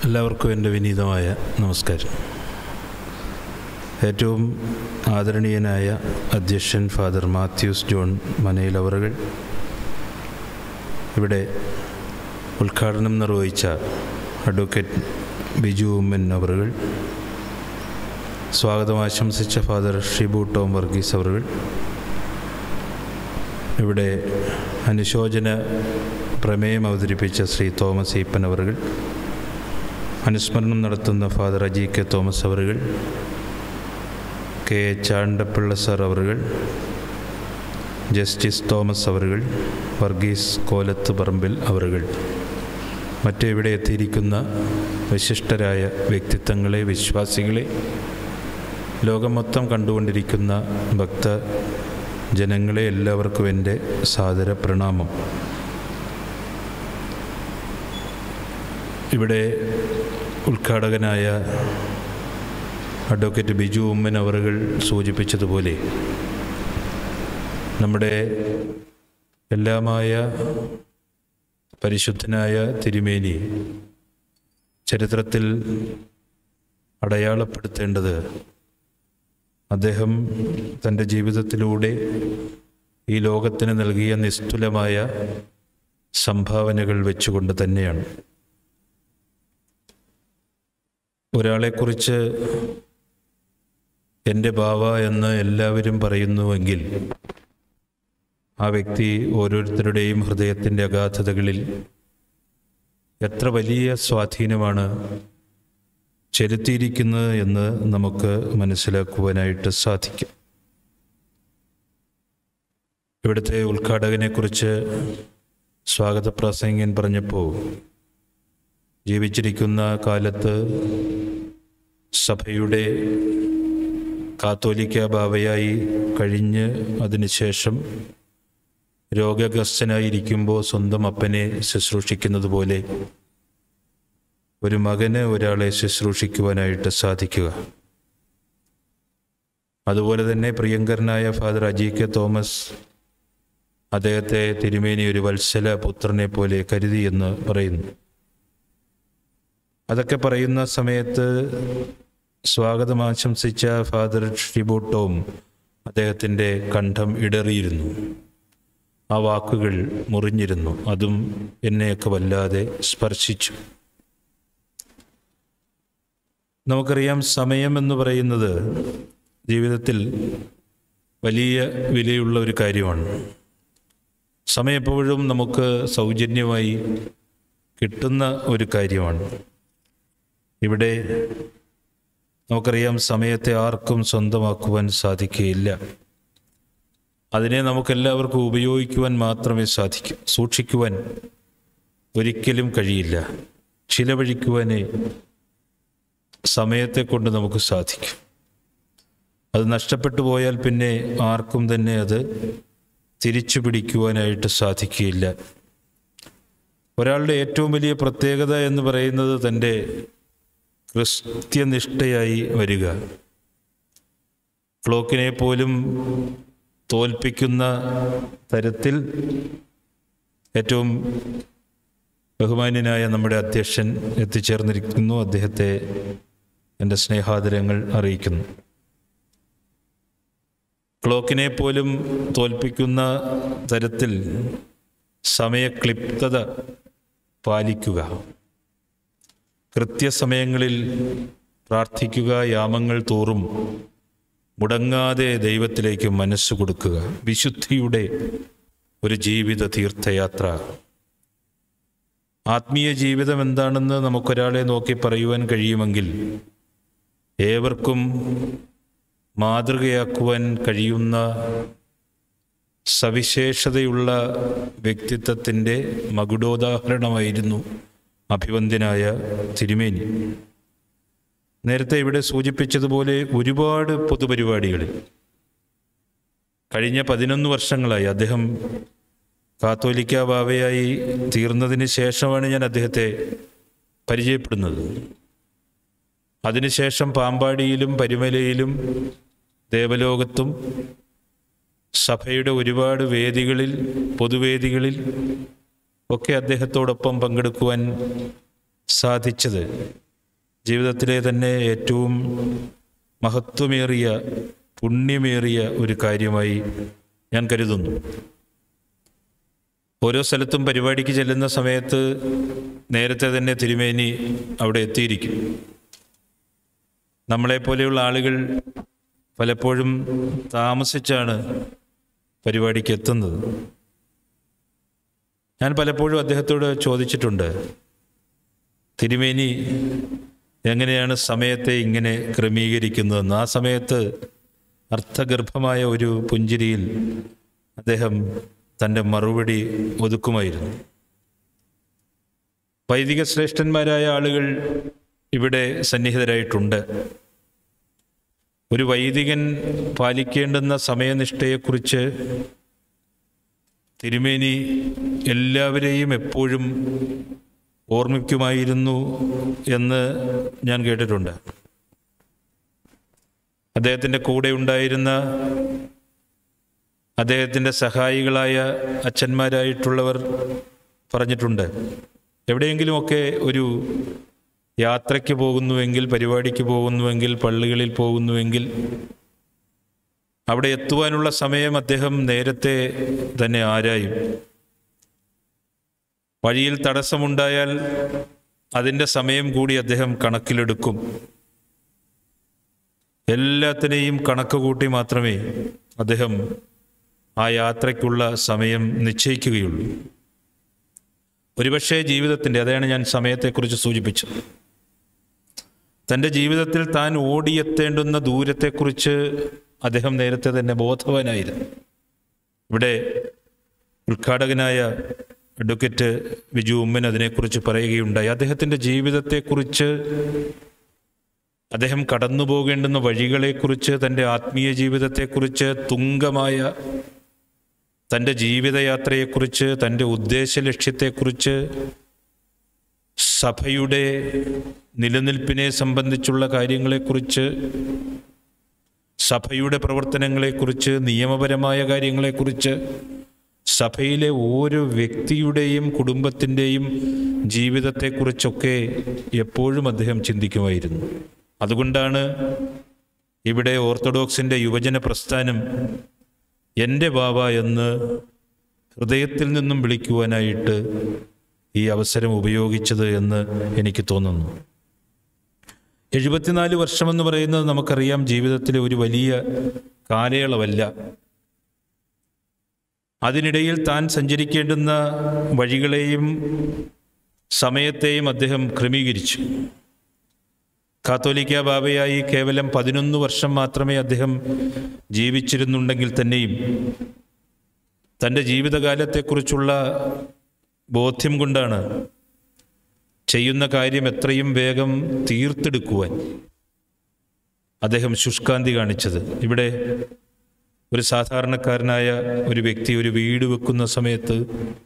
എല്ലാവർക്കും എൻ്റെ വിനീതമായ നമസ്കാരം ഏറ്റവും ആദരണീയനായ അധ്യക്ഷൻ ഫാദർ മാത്യൂസ് ജോൺ മനയിൽ അവറുകൾ ഇവിടെ ഉദ്ഘാടനം നിർവഹിച്ച അഡ്വക്കേറ്റ് ബിജു ഉമ്മൻ അവറുകൾ സ്വാഗതം ആശംസിച്ച ഫാദർ ഷിബു ടോം വർഗീസ് അവറുകൾ ഇവിടെ അനുശോചന പ്രമേയം അവതരിപ്പിച്ച ശ്രീ തോമസ് ഈപ്പൻ അവറുകൾ അനുസ്മരണം നടത്തുന്ന ഫാദർ അജി കെ തോമസ് അവറുകൾ കെ എ ചാണ്ടപ്പിള്ള സർ അവറുകൾ ജസ്റ്റിസ് തോമസ് അവറുകൾ വർഗീസ് കോലത്ത് പറമ്പിൽ അവറുകൾ മറ്റ് ഇവിടെ എത്തിയിരിക്കുന്ന വിശിഷ്ടരായ വ്യക്തിത്വങ്ങളെ വിശ്വാസികളെ ലോകം മൊത്തം കണ്ടുകൊണ്ടിരിക്കുന്ന ഭക്ത ജനങ്ങളെ എല്ലാവർക്കും എൻ്റെ സാദര പ്രണാമം ഇവിടെ ഉദ്ഘാടകനായ അഡ്വക്കേറ്റ് ബിജു ഉമ്മൻ അവറുകൾ സൂചിപ്പിച്ചതുപോലെ നമ്മുടെ എല്ലാമായ പരിശുദ്ധനായ തിരുമേനി ചരിത്രത്തിൽ അടയാളപ്പെടുത്തേണ്ടത് അദ്ദേഹം തൻ്റെ ജീവിതത്തിലൂടെ ഈ ലോകത്തിന് നൽകിയ നിസ്തുലമായ സംഭാവനകൾ വെച്ചുകൊണ്ട് തന്നെയാണ് ഒരാളെക്കുറിച്ച് എൻ്റെ ബാവ എന്ന് എല്ലാവരും പറയുന്നുവെങ്കിൽ ആ വ്യക്തി ഓരോരുത്തരുടെയും ഹൃദയത്തിൻ്റെ അഗാധതകളിൽ എത്ര വലിയ സ്വാധീനമാണ് ചെലുത്തിയിരിക്കുന്നത് എന്ന് നമുക്ക് മനസ്സിലാക്കുവാനായിട്ട് സാധിക്കും ഇവിടുത്തെ ഉദ്ഘാടകനെക്കുറിച്ച് സ്വാഗത പ്രസംഗൻ പറഞ്ഞപ്പോൾ ജീവിച്ചിരിക്കുന്ന കാലത്ത് സഭയുടെ കാത്തോലിക്ക ബാവയായി കഴിഞ്ഞ് അതിനുശേഷം രോഗഗ്രസ്തനായിരിക്കുമ്പോൾ സ്വന്തം അപ്പനെ ശുശ്രൂഷിക്കുന്നത് പോലെ ഒരു മകന് ഒരാളെ ശുശ്രൂഷിക്കുവാനായിട്ട് സാധിക്കുക അതുപോലെ തന്നെ പ്രിയങ്കരനായ ഫാദർ അജി കെ തോമസ് അദ്ദേഹത്തെ തിരുമേനി ഒരു വത്സല പുത്രനെ പോലെ കരുതി എന്ന് പറയുന്നു അതൊക്കെ പറയുന്ന സമയത്ത് സ്വാഗതം ആശംസിച്ച ഫാദർ ഷിബോട്ടോം അദ്ദേഹത്തിൻ്റെ കണ്ഠം ഇടറിയിരുന്നു ആ വാക്കുകൾ മുറിഞ്ഞിരുന്നു അതും എന്നെയൊക്കെ വല്ലാതെ സ്പർശിച്ചു നമുക്കറിയാം സമയം എന്ന് പറയുന്നത് ജീവിതത്തിൽ വലിയ വിലയുള്ള ഒരു കാര്യമാണ് സമയം എപ്പോഴും നമുക്ക് സൗജന്യമായി കിട്ടുന്ന ഒരു കാര്യമാണ് ഇവിടെ നമുക്കറിയാം സമയത്തെ ആർക്കും സ്വന്തമാക്കുവാൻ സാധിക്കുകയില്ല അതിനെ നമുക്കെല്ലാവർക്കും ഉപയോഗിക്കുവാൻ മാത്രമേ സാധിക്കൂ സൂക്ഷിക്കുവാൻ ഒരിക്കലും കഴിയില്ല ചിലവഴിക്കുവാനേ സമയത്തെ കൊണ്ട് നമുക്ക് സാധിക്കും അത് നഷ്ടപ്പെട്ടു പോയാൽ പിന്നെ ആർക്കും തന്നെ അത് തിരിച്ചു പിടിക്കുവാനായിട്ട് സാധിക്കുകയില്ല ഒരാളുടെ ഏറ്റവും വലിയ പ്രത്യേകത എന്ന് പറയുന്നത് തൻ്റെ കൃത്യനിഷ്ഠയായി വരിക ക്ലോക്കിനെ പോലും തോൽപ്പിക്കുന്ന തരത്തിൽ ഏറ്റവും ബഹുമാന്യനായ നമ്മുടെ അധ്യക്ഷൻ എത്തിച്ചേർന്നിരിക്കുന്നു അദ്ദേഹത്തെ എൻ്റെ സ്നേഹാദരങ്ങൾ അറിയിക്കുന്നു ക്ലോക്കിനെ പോലും തോൽപ്പിക്കുന്ന തരത്തിൽ സമയക്ലിപ്തത പാലിക്കുക കൃത്യസമയങ്ങളിൽ പ്രാർത്ഥിക്കുക യാമങ്ങൾ തോറും മുടങ്ങാതെ ദൈവത്തിലേക്ക് മനസ്സ് കൊടുക്കുക വിശുദ്ധിയുടെ ഒരു ജീവിത തീർത്ഥയാത്ര ആത്മീയ ജീവിതം എന്താണെന്ന് നമുക്കൊരാളെ നോക്കി പറയുവാൻ കഴിയുമെങ്കിൽ ഏവർക്കും മാതൃകയാക്കുവാൻ കഴിയുന്ന സവിശേഷതയുള്ള വ്യക്തിത്വത്തിൻ്റെ മകുടോദാഹരണമായിരുന്നു അഭിവന്ദ്യനായ തിരുമേനി നേരത്തെ ഇവിടെ സൂചിപ്പിച്ചതുപോലെ ഒരുപാട് പൊതുപരിപാടികളിൽ കഴിഞ്ഞ പതിനൊന്ന് വർഷങ്ങളായി അദ്ദേഹം കാത്തോലിക്ക ബാവയായി തീർന്നതിന് ശേഷമാണ് ഞാൻ അദ്ദേഹത്തെ പരിചയപ്പെടുന്നത് അതിനുശേഷം പാമ്പാടിയിലും പരുമലയിലും ദേവലോകത്തും സഭയുടെ ഒരുപാട് വേദികളിൽ പൊതുവേദികളിൽ ഒക്കെ അദ്ദേഹത്തോടൊപ്പം പങ്കെടുക്കുവാൻ സാധിച്ചത് ജീവിതത്തിലെ തന്നെ ഏറ്റവും മഹത്വമേറിയ പുണ്യമേറിയ ഒരു കാര്യമായി ഞാൻ കരുതുന്നു ഓരോ സ്ഥലത്തും പരിപാടിക്ക് ചെല്ലുന്ന സമയത്ത് നേരത്തെ തന്നെ തിരുമേനി അവിടെ എത്തിയിരിക്കും നമ്മളെപ്പോലെയുള്ള ആളുകൾ പലപ്പോഴും താമസിച്ചാണ് പരിപാടിക്ക് എത്തുന്നത് ഞാൻ പലപ്പോഴും അദ്ദേഹത്തോട് ചോദിച്ചിട്ടുണ്ട് തിരുമേനി എങ്ങനെയാണ് സമയത്തെ ഇങ്ങനെ ക്രമീകരിക്കുന്നതെന്ന് ആ സമയത്ത് അർത്ഥഗർഭമായ ഒരു പുഞ്ചിരിയിൽ അദ്ദേഹം തൻ്റെ മറുപടി ഒതുക്കുമായിരുന്നു വൈദിക ശ്രേഷ്ഠന്മാരായ ആളുകൾ ഇവിടെ സന്നിഹിതരായിട്ടുണ്ട് ഒരു വൈദികൻ പാലിക്കേണ്ടുന്ന സമയനിഷ്ഠയെക്കുറിച്ച് തിരുമേനി എല്ലാവരെയും എപ്പോഴും ഓർമ്മിക്കുമായിരുന്നു എന്ന് ഞാൻ കേട്ടിട്ടുണ്ട് അദ്ദേഹത്തിൻ്റെ കൂടെ ഉണ്ടായിരുന്ന അദ്ദേഹത്തിൻ്റെ സഹായികളായ അച്ഛന്മാരായിട്ടുള്ളവർ പറഞ്ഞിട്ടുണ്ട് എവിടെയെങ്കിലുമൊക്കെ ഒരു യാത്രയ്ക്ക് പോകുന്നുവെങ്കിൽ പരിപാടിക്ക് പോകുന്നുവെങ്കിൽ പള്ളികളിൽ പോകുന്നുവെങ്കിൽ അവിടെ എത്തുവാനുള്ള സമയം അദ്ദേഹം നേരത്തെ തന്നെ ആരായും വഴിയിൽ തടസ്സമുണ്ടായാൽ അതിൻ്റെ സമയം കൂടി അദ്ദേഹം കണക്കിലെടുക്കും എല്ലാത്തിനെയും കണക്ക് കൂട്ടി മാത്രമേ അദ്ദേഹം ആ യാത്രയ്ക്കുള്ള സമയം നിശ്ചയിക്കുകയുള്ളൂ ഒരുപക്ഷെ ജീവിതത്തിൻ്റെ അതാണ് ഞാൻ സമയത്തെക്കുറിച്ച് സൂചിപ്പിച്ചത് തൻ്റെ ജീവിതത്തിൽ താൻ ഓടിയെത്തേണ്ടുന്ന ദൂരത്തെക്കുറിച്ച് അദ്ദേഹം നേരത്തെ തന്നെ ബോധവാനായിരുന്നു ഇവിടെ ഉദ്ഘാടകനായ അഡ്വക്കേറ്റ് വിജു ഉമ്മൻ അതിനെക്കുറിച്ച് പറയുകയുണ്ടായി അദ്ദേഹത്തിൻ്റെ ജീവിതത്തെക്കുറിച്ച് അദ്ദേഹം കടന്നു പോകേണ്ടുന്ന വഴികളെക്കുറിച്ച് തൻ്റെ ആത്മീയ ജീവിതത്തെക്കുറിച്ച് തുങ്കമായ തൻ്റെ ജീവിതയാത്രയെക്കുറിച്ച് തൻ്റെ ഉദ്ദേശ ലക്ഷ്യത്തെക്കുറിച്ച് സഭയുടെ നിലനിൽപ്പിനെ സംബന്ധിച്ചുള്ള കാര്യങ്ങളെക്കുറിച്ച് സഭയുടെ പ്രവർത്തനങ്ങളെക്കുറിച്ച് നിയമപരമായ കാര്യങ്ങളെക്കുറിച്ച് സഭയിലെ ഓരോ വ്യക്തിയുടെയും കുടുംബത്തിൻ്റെയും ജീവിതത്തെക്കുറിച്ചൊക്കെ എപ്പോഴും അദ്ദേഹം ചിന്തിക്കുമായിരുന്നു അതുകൊണ്ടാണ് ഇവിടെ ഓർത്തഡോക്സിൻ്റെ യുവജന പ്രസ്ഥാനം എൻ്റെ ബാബ എന്ന് ഹൃദയത്തിൽ നിന്നും വിളിക്കുവാനായിട്ട് ഈ അവസരം ഉപയോഗിച്ചത് എന്ന് എനിക്ക് തോന്നുന്നു എഴുപത്തിനാല് വർഷമെന്ന് പറയുന്നത് നമുക്കറിയാം ജീവിതത്തിലെ ഒരു വലിയ കാലയളവല്ല അതിനിടയിൽ താൻ സഞ്ചരിക്കേണ്ടുന്ന വഴികളെയും സമയത്തെയും അദ്ദേഹം ക്രമീകരിച്ചു കാത്തോലിക്ക ബാബയായി കേവലം പതിനൊന്ന് വർഷം മാത്രമേ അദ്ദേഹം ജീവിച്ചിരുന്നുണ്ടെങ്കിൽ തന്നെയും തൻ്റെ ജീവിതകാലത്തെക്കുറിച്ചുള്ള ബോധ്യം കൊണ്ടാണ് ചെയ്യുന്ന കാര്യം എത്രയും വേഗം തീർത്തെടുക്കുവാൻ അദ്ദേഹം ശുഷ്കാന്തി കാണിച്ചത് ഇവിടെ ഒരു സാധാരണക്കാരനായ ഒരു വ്യക്തി ഒരു വീട് വെക്കുന്ന സമയത്ത്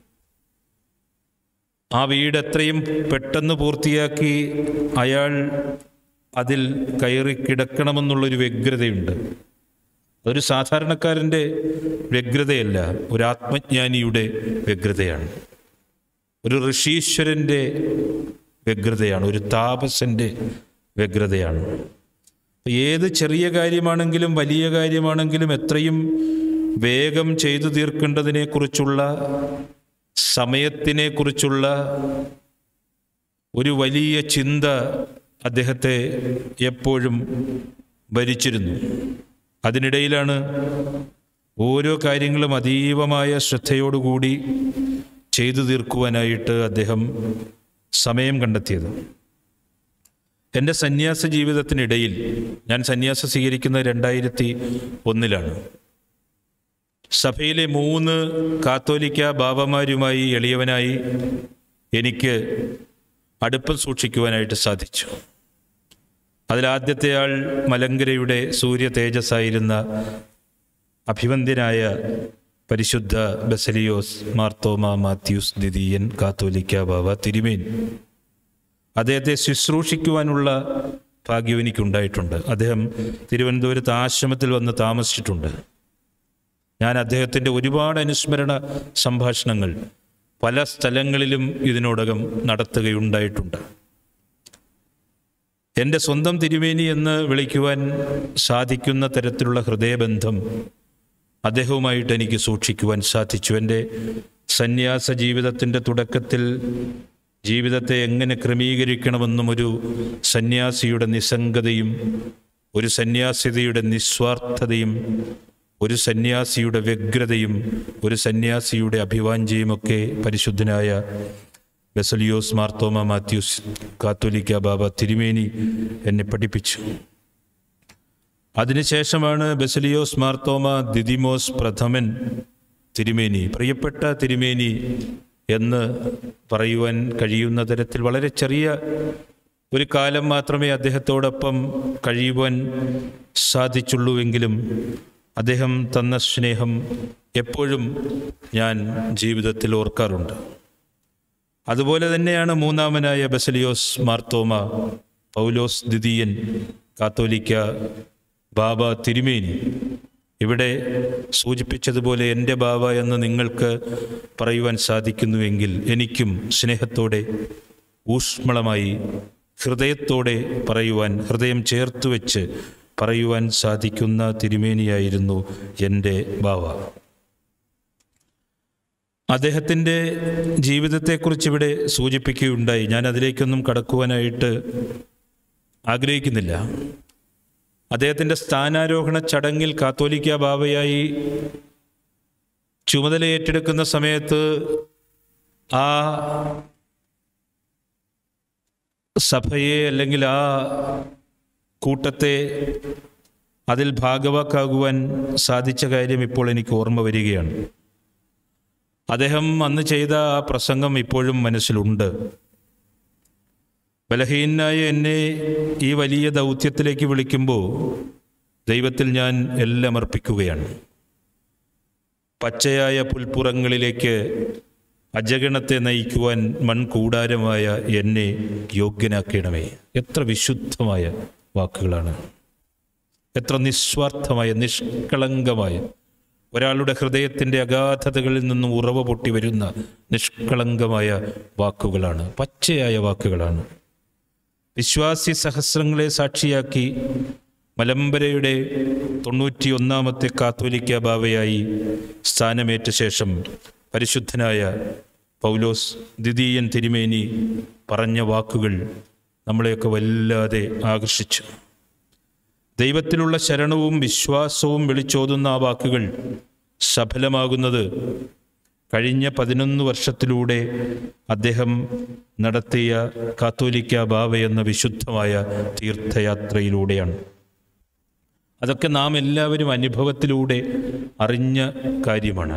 ആ വീട് എത്രയും പെട്ടെന്ന് പൂർത്തിയാക്കി അയാൾ അതിൽ കയറി കിടക്കണമെന്നുള്ളൊരു വ്യഗ്രതയുണ്ട് അതൊരു സാധാരണക്കാരൻ്റെ വ്യഗ്രതയല്ല ഒരു ആത്മജ്ഞാനിയുടെ വ്യഗ്രതയാണ് ഒരു ഋഷീശ്വരൻ്റെ വ്യഗ്രതയാണ് ഒരു താപസൻ്റെ വ്യഗ്രതയാണ് ഏത് ചെറിയ കാര്യമാണെങ്കിലും വലിയ കാര്യമാണെങ്കിലും എത്രയും വേഗം ചെയ്തു തീർക്കേണ്ടതിനെക്കുറിച്ചുള്ള സമയത്തിനെക്കുറിച്ചുള്ള ഒരു വലിയ ചിന്ത അദ്ദേഹത്തെ എപ്പോഴും ഭരിച്ചിരുന്നു അതിനിടയിലാണ് ഓരോ കാര്യങ്ങളും അതീവമായ ശ്രദ്ധയോടുകൂടി ചെയ്തു തീർക്കുവാനായിട്ട് അദ്ദേഹം സമയം കണ്ടെത്തിയത് എൻ്റെ സന്യാസ ജീവിതത്തിനിടയിൽ ഞാൻ സന്യാസം സ്വീകരിക്കുന്നത് രണ്ടായിരത്തി ഒന്നിലാണ് സഭയിലെ മൂന്ന് കാത്തോലിക്ക ബാബമാരുമായി എളിയവനായി എനിക്ക് അടുപ്പം സൂക്ഷിക്കുവാനായിട്ട് സാധിച്ചു അതിലാദ്യത്തെ ആൾ മലങ്കരയുടെ സൂര്യ തേജസ്സായിരുന്ന അഭിവന്ദ്യനായ പരിശുദ്ധ ബസലിയോസ് മാർത്തോമ മാത്യൂസ് ദിദീയൻ കാത്തോലിക്ക ബാബ തിരുമേൻ അദ്ദേഹത്തെ ശുശ്രൂഷിക്കുവാനുള്ള ഭാഗ്യം എനിക്കുണ്ടായിട്ടുണ്ട് അദ്ദേഹം തിരുവനന്തപുരത്ത് ആശ്രമത്തിൽ വന്ന് താമസിച്ചിട്ടുണ്ട് ഞാൻ അദ്ദേഹത്തിൻ്റെ ഒരുപാട് അനുസ്മരണ സംഭാഷണങ്ങൾ പല സ്ഥലങ്ങളിലും ഇതിനോടകം നടത്തുകയുണ്ടായിട്ടുണ്ട് എൻ്റെ സ്വന്തം തിരുമേനി എന്ന് വിളിക്കുവാൻ സാധിക്കുന്ന തരത്തിലുള്ള ഹൃദയബന്ധം അദ്ദേഹവുമായിട്ട് എനിക്ക് സൂക്ഷിക്കുവാൻ സാധിച്ചു എൻ്റെ സന്യാസ ജീവിതത്തിൻ്റെ തുടക്കത്തിൽ ജീവിതത്തെ എങ്ങനെ ക്രമീകരിക്കണമെന്നും ഒരു സന്യാസിയുടെ നിസ്സംഗതയും ഒരു സന്യാസിതയുടെ നിസ്വാർത്ഥതയും ഒരു സന്യാസിയുടെ വ്യഗ്രതയും ഒരു സന്യാസിയുടെ അഭിവാഞ്ചയുമൊക്കെ പരിശുദ്ധനായ ബെസലിയോസ് മാർത്തോമ മാത്യൂസ് കാത്തോലിക്ക ബാബ തിരുമേനി എന്നെ പഠിപ്പിച്ചു അതിനുശേഷമാണ് ബെസലിയോസ് മാർത്തോമ ദിദിമോസ് പ്രഥമൻ തിരുമേനി പ്രിയപ്പെട്ട തിരുമേനി എന്ന് പറയുവാൻ കഴിയുന്ന തരത്തിൽ വളരെ ചെറിയ ഒരു കാലം മാത്രമേ അദ്ദേഹത്തോടൊപ്പം കഴിയുവാൻ സാധിച്ചുള്ളൂവെങ്കിലും അദ്ദേഹം തന്ന സ്നേഹം എപ്പോഴും ഞാൻ ജീവിതത്തിൽ ഓർക്കാറുണ്ട് അതുപോലെ തന്നെയാണ് മൂന്നാമനായ ബസലിയോസ് മാർത്തോമ പൗലോസ് ദ്വിതീയൻ കാത്തോലിക്ക ബാബ തിരുമേനി ഇവിടെ സൂചിപ്പിച്ചതുപോലെ എൻ്റെ ബാബ എന്ന് നിങ്ങൾക്ക് പറയുവാൻ സാധിക്കുന്നുവെങ്കിൽ എനിക്കും സ്നേഹത്തോടെ ഊഷ്മളമായി ഹൃദയത്തോടെ പറയുവാൻ ഹൃദയം ചേർത്ത് വെച്ച് പറയുവാൻ സാധിക്കുന്ന തിരുമേനിയായിരുന്നു എൻ്റെ ബാവ അദ്ദേഹത്തിൻ്റെ ജീവിതത്തെക്കുറിച്ച് ഇവിടെ സൂചിപ്പിക്കുകയുണ്ടായി ഞാൻ അതിലേക്കൊന്നും കടക്കുവാനായിട്ട് ആഗ്രഹിക്കുന്നില്ല അദ്ദേഹത്തിൻ്റെ സ്ഥാനാരോഹണ ചടങ്ങിൽ കാത്തോലിക്ക ബാബയായി ചുമതല ഏറ്റെടുക്കുന്ന സമയത്ത് ആ സഭയെ അല്ലെങ്കിൽ ആ കൂട്ടത്തെ അതിൽ ഭാഗവാക്കാകുവാൻ സാധിച്ച കാര്യം ഇപ്പോൾ എനിക്ക് ഓർമ്മ വരികയാണ് അദ്ദേഹം അന്ന് ചെയ്ത ആ പ്രസംഗം ഇപ്പോഴും മനസ്സിലുണ്ട് ബലഹീനായ എന്നെ ഈ വലിയ ദൗത്യത്തിലേക്ക് വിളിക്കുമ്പോൾ ദൈവത്തിൽ ഞാൻ എല്ലാം അർപ്പിക്കുകയാണ് പച്ചയായ പുൽപ്പുറങ്ങളിലേക്ക് അജഗണത്തെ നയിക്കുവാൻ മൺകൂടാരമായ എന്നെ യോഗ്യനാക്കണമേ എത്ര വിശുദ്ധമായ വാക്കുകളാണ് എത്ര നിസ്വാർത്ഥമായ നിഷ്കളങ്കമായ ഒരാളുടെ ഹൃദയത്തിൻ്റെ അഗാധതകളിൽ നിന്നും ഉറവ പൊട്ടി വരുന്ന നിഷ്കളങ്കമായ വാക്കുകളാണ് പച്ചയായ വാക്കുകളാണ് വിശ്വാസി സഹസ്രങ്ങളെ സാക്ഷിയാക്കി മലമ്പരയുടെ തൊണ്ണൂറ്റിയൊന്നാമത്തെ കാത്തോലിക്ക ബാവയായി സ്ഥാനമേറ്റ ശേഷം പരിശുദ്ധനായ പൗലോസ് ദ്വിതീയൻ തിരുമേനി പറഞ്ഞ വാക്കുകൾ നമ്മളെയൊക്കെ വല്ലാതെ ആകർഷിച്ചു ദൈവത്തിലുള്ള ശരണവും വിശ്വാസവും വിളിച്ചോതുന്ന ആ വാക്കുകൾ സഫലമാകുന്നത് കഴിഞ്ഞ പതിനൊന്ന് വർഷത്തിലൂടെ അദ്ദേഹം നടത്തിയ കാത്തോലിക്ക ബാവ എന്ന വിശുദ്ധമായ തീർത്ഥയാത്രയിലൂടെയാണ് അതൊക്കെ നാം എല്ലാവരും അനുഭവത്തിലൂടെ അറിഞ്ഞ കാര്യമാണ്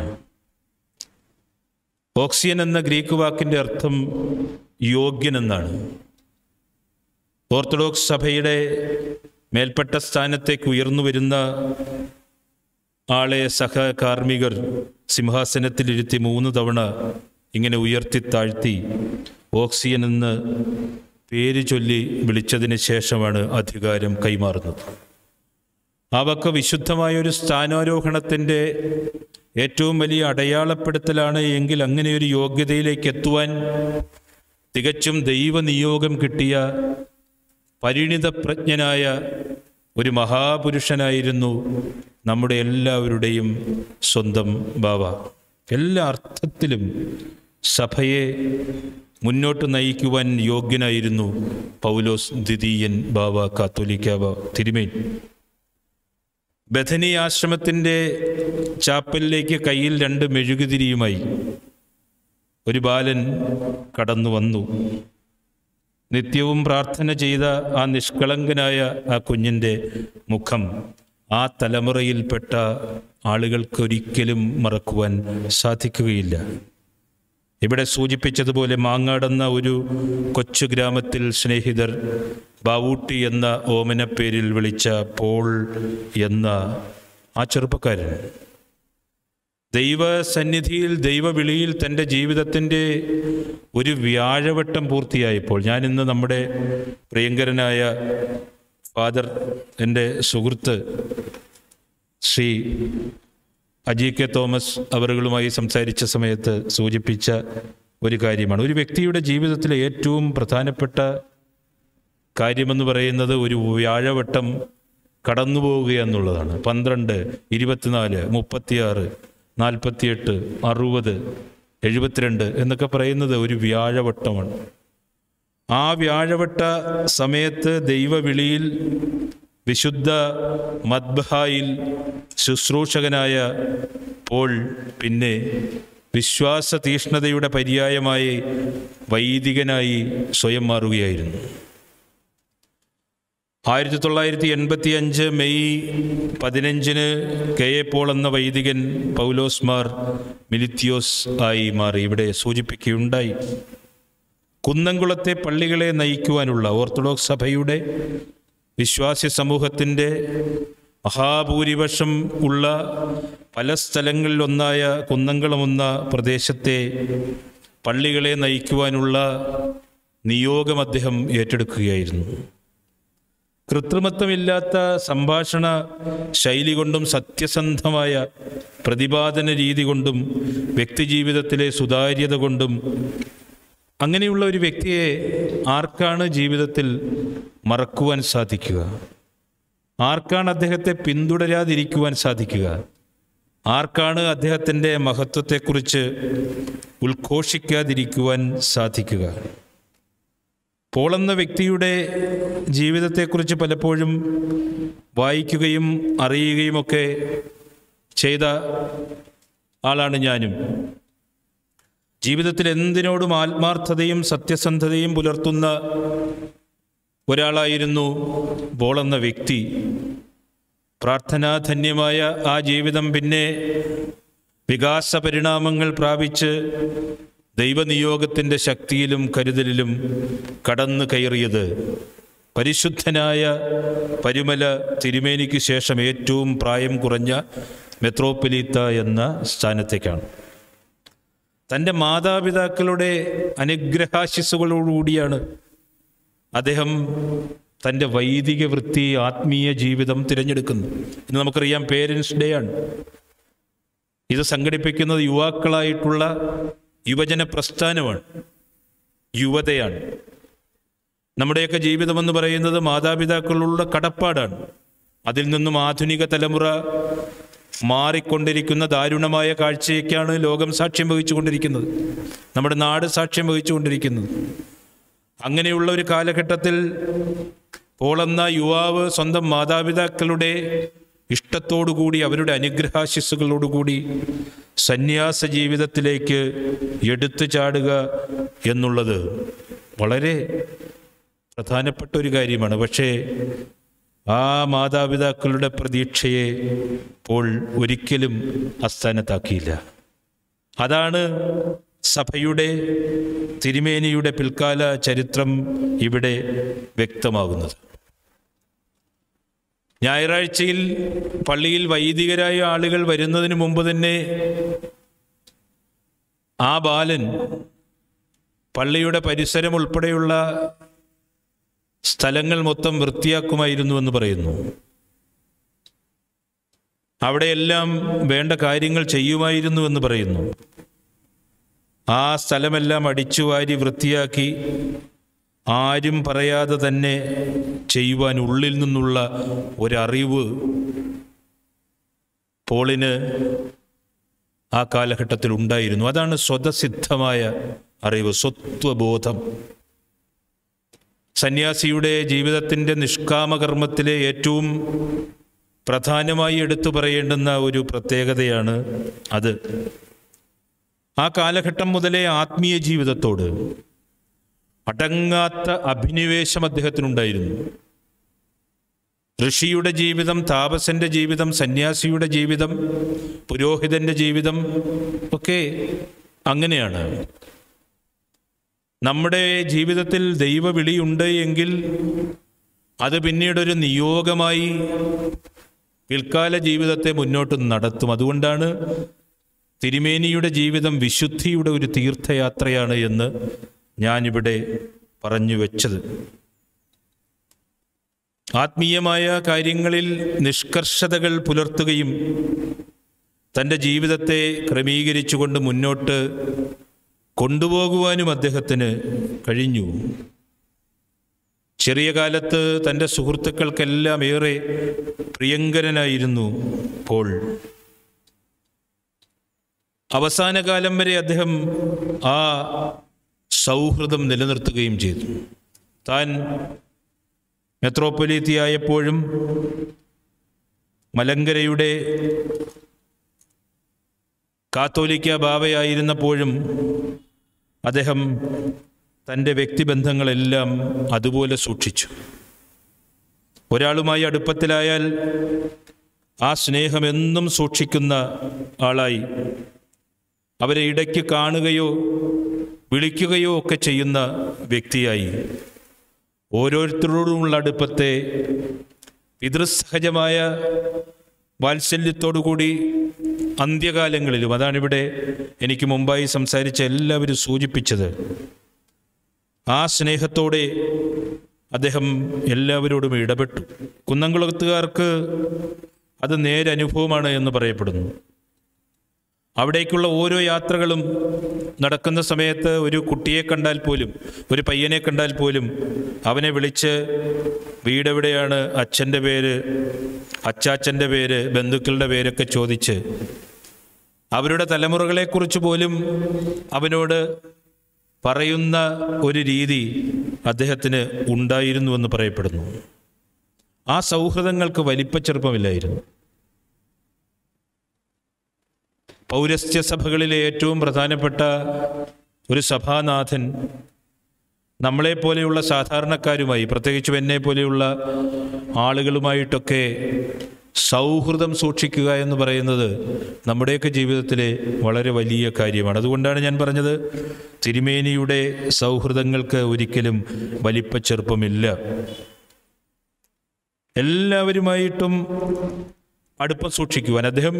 ഓക്സിയൻ എന്ന ഗ്രീക്ക് വാക്കിൻ്റെ അർത്ഥം യോഗ്യൻ എന്നാണ് ഓർത്തഡോക്സ് സഭയുടെ മേൽപ്പെട്ട സ്ഥാനത്തേക്ക് ഉയർന്നു വരുന്ന ആളെ സഹകാർമ്മികർ സിംഹാസനത്തിലിരുത്തി മൂന്ന് തവണ ഇങ്ങനെ ഉയർത്തി താഴ്ത്തി ഓക്സിയൻ എന്ന് പേര് ചൊല്ലി വിളിച്ചതിന് ശേഷമാണ് അധികാരം കൈമാറുന്നത് അവക്ക് വിശുദ്ധമായ ഒരു സ്ഥാനാരോഹണത്തിൻ്റെ ഏറ്റവും വലിയ അടയാളപ്പെടുത്തലാണ് എങ്കിൽ അങ്ങനെ ഒരു യോഗ്യതയിലേക്ക് എത്തുവാൻ തികച്ചും ദൈവനിയോഗം കിട്ടിയ പരിണിതപ്രജ്ഞനായ ഒരു മഹാപുരുഷനായിരുന്നു നമ്മുടെ എല്ലാവരുടെയും സ്വന്തം ബാവ എല്ലാ അർത്ഥത്തിലും സഭയെ മുന്നോട്ട് നയിക്കുവാൻ യോഗ്യനായിരുന്നു പൗലോസ് ദ്വിതീയൻ ബാവ കാത്തോലിക്ക ബാവ തിരുമേൻ ബഥനി ആശ്രമത്തിൻ്റെ ചാപ്പലിലേക്ക് കയ്യിൽ രണ്ട് മെഴുകുതിരിയുമായി ഒരു ബാലൻ കടന്നു വന്നു നിത്യവും പ്രാർത്ഥന ചെയ്ത ആ നിഷ്കളങ്കനായ ആ കുഞ്ഞിൻ്റെ മുഖം ആ തലമുറയിൽപ്പെട്ട ആളുകൾക്കൊരിക്കലും മറക്കുവാൻ സാധിക്കുകയില്ല ഇവിടെ സൂചിപ്പിച്ചതുപോലെ മാങ്ങാടെന്ന ഒരു കൊച്ചു ഗ്രാമത്തിൽ സ്നേഹിതർ ബാവൂട്ടി എന്ന ഓമന പേരിൽ വിളിച്ച പോൾ എന്ന ആ ചെറുപ്പക്കാരൻ ദൈവസന്നിധിയിൽ ദൈവവിളിയിൽ തൻ്റെ ജീവിതത്തിൻ്റെ ഒരു വ്യാഴവട്ടം പൂർത്തിയായപ്പോൾ ഞാനിന്ന് നമ്മുടെ പ്രിയങ്കരനായ ഫാദർ എൻ്റെ സുഹൃത്ത് ശ്രീ അജി കെ തോമസ് അവറുകളുമായി സംസാരിച്ച സമയത്ത് സൂചിപ്പിച്ച ഒരു കാര്യമാണ് ഒരു വ്യക്തിയുടെ ജീവിതത്തിലെ ഏറ്റവും പ്രധാനപ്പെട്ട കാര്യമെന്ന് പറയുന്നത് ഒരു വ്യാഴവട്ടം കടന്നു പോവുക എന്നുള്ളതാണ് പന്ത്രണ്ട് ഇരുപത്തിനാല് മുപ്പത്തിയാറ് നാൽപ്പത്തിയെട്ട് അറുപത് എഴുപത്തിരണ്ട് എന്നൊക്കെ പറയുന്നത് ഒരു വ്യാഴവട്ടമാണ് ആ വ്യാഴവട്ട സമയത്ത് ദൈവവിളിയിൽ വിശുദ്ധ മദ്ബഹായിൽ ശുശ്രൂഷകനായ പോൾ പിന്നെ വിശ്വാസ തീഷ്ണതയുടെ പര്യായമായി വൈദികനായി സ്വയം മാറുകയായിരുന്നു ആയിരത്തി തൊള്ളായിരത്തി എൺപത്തി അഞ്ച് മെയ് പതിനഞ്ചിന് കെ എ പോൾ എന്ന വൈദികൻ പൗലോസ്മാർ മിലിത്യോസ് ആയി മാറി ഇവിടെ സൂചിപ്പിക്കുകയുണ്ടായി കുന്നംകുളത്തെ പള്ളികളെ നയിക്കുവാനുള്ള ഓർത്തഡോക്സ് സഭയുടെ വിശ്വാസി സമൂഹത്തിൻ്റെ മഹാഭൂരിപക്ഷം ഉള്ള പല സ്ഥലങ്ങളിലൊന്നായ കുന്നംകുളമെന്ന പ്രദേശത്തെ പള്ളികളെ നയിക്കുവാനുള്ള നിയോഗം അദ്ദേഹം ഏറ്റെടുക്കുകയായിരുന്നു കൃത്രിമത്വമില്ലാത്ത സംഭാഷണ ശൈലി കൊണ്ടും സത്യസന്ധമായ പ്രതിപാദന രീതി കൊണ്ടും വ്യക്തിജീവിതത്തിലെ സുതാര്യത കൊണ്ടും അങ്ങനെയുള്ള ഒരു വ്യക്തിയെ ആർക്കാണ് ജീവിതത്തിൽ മറക്കുവാൻ സാധിക്കുക ആർക്കാണ് അദ്ദേഹത്തെ പിന്തുടരാതിരിക്കുവാൻ സാധിക്കുക ആർക്കാണ് അദ്ദേഹത്തിൻ്റെ മഹത്വത്തെക്കുറിച്ച് ഉദ്ഘോഷിക്കാതിരിക്കുവാൻ സാധിക്കുക പോൾ എന്ന വ്യക്തിയുടെ ജീവിതത്തെക്കുറിച്ച് പലപ്പോഴും വായിക്കുകയും അറിയുകയുമൊക്കെ ചെയ്ത ആളാണ് ഞാനും ജീവിതത്തിൽ എന്തിനോടും ആത്മാർത്ഥതയും സത്യസന്ധതയും പുലർത്തുന്ന ഒരാളായിരുന്നു പോൾ എന്ന വ്യക്തി പ്രാർത്ഥനാധന്യമായ ആ ജീവിതം പിന്നെ വികാസ പരിണാമങ്ങൾ പ്രാപിച്ച് ദൈവനിയോഗത്തിൻ്റെ ശക്തിയിലും കരുതലിലും കടന്നു കയറിയത് പരിശുദ്ധനായ പരുമല തിരുമേനിക്ക് ശേഷം ഏറ്റവും പ്രായം കുറഞ്ഞ മെത്രോപ്പൊലീത്ത എന്ന സ്ഥാനത്തേക്കാണ് തൻ്റെ മാതാപിതാക്കളുടെ അനുഗ്രഹാശിസ്സുകളോടുകൂടിയാണ് അദ്ദേഹം തൻ്റെ വൈദിക വൃത്തി ആത്മീയ ജീവിതം തിരഞ്ഞെടുക്കുന്നു ഇന്ന് നമുക്കറിയാം പേരൻസ് ഡേ ആണ് ഇത് സംഘടിപ്പിക്കുന്നത് യുവാക്കളായിട്ടുള്ള യുവജന പ്രസ്ഥാനമാണ് യുവതയാണ് നമ്മുടെയൊക്കെ ജീവിതമെന്ന് പറയുന്നത് മാതാപിതാക്കളുടെ കടപ്പാടാണ് അതിൽ നിന്നും ആധുനിക തലമുറ മാറിക്കൊണ്ടിരിക്കുന്ന ദാരുണമായ കാഴ്ചയൊക്കെയാണ് ലോകം സാക്ഷ്യം വഹിച്ചുകൊണ്ടിരിക്കുന്നത് നമ്മുടെ നാട് സാക്ഷ്യം വഹിച്ചുകൊണ്ടിരിക്കുന്നത് അങ്ങനെയുള്ള ഒരു കാലഘട്ടത്തിൽ പോളെന്ന യുവാവ് സ്വന്തം മാതാപിതാക്കളുടെ ഇഷ്ടത്തോടുകൂടി അവരുടെ അനുഗ്രഹാശിസ്സുകളോടുകൂടി സന്യാസ ജീവിതത്തിലേക്ക് എടുത്തു ചാടുക എന്നുള്ളത് വളരെ പ്രധാനപ്പെട്ട ഒരു കാര്യമാണ് പക്ഷേ ആ മാതാപിതാക്കളുടെ പ്രതീക്ഷയെ പോൾ ഒരിക്കലും അസ്ഥാനത്താക്കിയില്ല അതാണ് സഭയുടെ തിരുമേനിയുടെ പിൽക്കാല ചരിത്രം ഇവിടെ വ്യക്തമാകുന്നത് ഞായറാഴ്ചയിൽ പള്ളിയിൽ വൈദികരായ ആളുകൾ വരുന്നതിന് മുമ്പ് തന്നെ ആ ബാലൻ പള്ളിയുടെ പരിസരം ഉൾപ്പെടെയുള്ള സ്ഥലങ്ങൾ മൊത്തം വൃത്തിയാക്കുമായിരുന്നു എന്ന് പറയുന്നു അവിടെയെല്ലാം വേണ്ട കാര്യങ്ങൾ ചെയ്യുമായിരുന്നു എന്ന് പറയുന്നു ആ സ്ഥലമെല്ലാം അടിച്ചുവാരി വൃത്തിയാക്കി ആരും പറയാതെ തന്നെ ചെയ്യുവാൻ ഉള്ളിൽ നിന്നുള്ള ഒരറിവ് പോളിന് ആ കാലഘട്ടത്തിൽ ഉണ്ടായിരുന്നു അതാണ് സ്വതസിദ്ധമായ അറിവ് സ്വത്വബോധം സന്യാസിയുടെ ജീവിതത്തിൻ്റെ നിഷ്കാമകർമ്മത്തിലെ ഏറ്റവും പ്രധാനമായി എടുത്തു പറയേണ്ടുന്ന ഒരു പ്രത്യേകതയാണ് അത് ആ കാലഘട്ടം മുതലേ ആത്മീയ ജീവിതത്തോട് അടങ്ങാത്ത അഭിനിവേശം അദ്ദേഹത്തിനുണ്ടായിരുന്നു ഋഷിയുടെ ജീവിതം താപസന്റെ ജീവിതം സന്യാസിയുടെ ജീവിതം പുരോഹിതന്റെ ജീവിതം ഒക്കെ അങ്ങനെയാണ് നമ്മുടെ ജീവിതത്തിൽ ദൈവവിളിയുണ്ട് എങ്കിൽ അത് പിന്നീടൊരു നിയോഗമായി പിൽക്കാല ജീവിതത്തെ മുന്നോട്ട് നടത്തും അതുകൊണ്ടാണ് തിരുമേനിയുടെ ജീവിതം വിശുദ്ധിയുടെ ഒരു തീർത്ഥയാത്രയാണ് എന്ന് ഞാനിവിടെ പറഞ്ഞു വെച്ചത് ആത്മീയമായ കാര്യങ്ങളിൽ നിഷ്കർഷതകൾ പുലർത്തുകയും തൻ്റെ ജീവിതത്തെ ക്രമീകരിച്ചുകൊണ്ട് മുന്നോട്ട് കൊണ്ടുപോകുവാനും അദ്ദേഹത്തിന് കഴിഞ്ഞു ചെറിയ കാലത്ത് തൻ്റെ സുഹൃത്തുക്കൾക്കെല്ലാം ഏറെ പ്രിയങ്കരനായിരുന്നു പോൾ അവസാന കാലം വരെ അദ്ദേഹം ആ സൗഹൃദം നിലനിർത്തുകയും ചെയ്തു താൻ മെത്രോപ്പൊലീത്തിയായപ്പോഴും മലങ്കരയുടെ കാത്തോലിക്ക ബാവയായിരുന്നപ്പോഴും അദ്ദേഹം തൻ്റെ വ്യക്തിബന്ധങ്ങളെല്ലാം അതുപോലെ സൂക്ഷിച്ചു ഒരാളുമായി അടുപ്പത്തിലായാൽ ആ സ്നേഹം എന്നും സൂക്ഷിക്കുന്ന ആളായി അവരെ ഇടയ്ക്ക് കാണുകയോ വിളിക്കുകയോ ഒക്കെ ചെയ്യുന്ന വ്യക്തിയായി ഓരോരുത്തരോടുമുള്ള അടുപ്പത്തെ പിതൃസഹജമായ വാത്സല്യത്തോടുകൂടി അന്ത്യകാലങ്ങളിലും അതാണിവിടെ എനിക്ക് മുമ്പായി സംസാരിച്ച എല്ലാവരും സൂചിപ്പിച്ചത് ആ സ്നേഹത്തോടെ അദ്ദേഹം എല്ലാവരോടും ഇടപെട്ടു കുന്നംകുളത്തുകാർക്ക് അത് നേരനുഭവമാണ് എന്ന് പറയപ്പെടുന്നു അവിടേക്കുള്ള ഓരോ യാത്രകളും നടക്കുന്ന സമയത്ത് ഒരു കുട്ടിയെ കണ്ടാൽ പോലും ഒരു പയ്യനെ കണ്ടാൽ പോലും അവനെ വിളിച്ച് വീടെവിടെയാണ് അച്ഛൻ്റെ പേര് അച്ചാച്ചൻ്റെ പേര് ബന്ധുക്കളുടെ പേരൊക്കെ ചോദിച്ച് അവരുടെ തലമുറകളെക്കുറിച്ച് പോലും അവനോട് പറയുന്ന ഒരു രീതി അദ്ദേഹത്തിന് ഉണ്ടായിരുന്നുവെന്ന് പറയപ്പെടുന്നു ആ സൗഹൃദങ്ങൾക്ക് വലിപ്പച്ചെറുപ്പമില്ലായിരുന്നു പൗരസ്ത്യ സഭകളിലെ ഏറ്റവും പ്രധാനപ്പെട്ട ഒരു സഭാനാഥൻ നമ്മളെപ്പോലെയുള്ള സാധാരണക്കാരുമായി പ്രത്യേകിച്ചും എന്നെ പോലെയുള്ള ആളുകളുമായിട്ടൊക്കെ സൗഹൃദം സൂക്ഷിക്കുക എന്ന് പറയുന്നത് നമ്മുടെയൊക്കെ ജീവിതത്തിലെ വളരെ വലിയ കാര്യമാണ് അതുകൊണ്ടാണ് ഞാൻ പറഞ്ഞത് തിരുമേനിയുടെ സൗഹൃദങ്ങൾക്ക് ഒരിക്കലും വലിപ്പച്ചെറുപ്പമില്ല എല്ലാവരുമായിട്ടും അടുപ്പം സൂക്ഷിക്കുവാൻ അദ്ദേഹം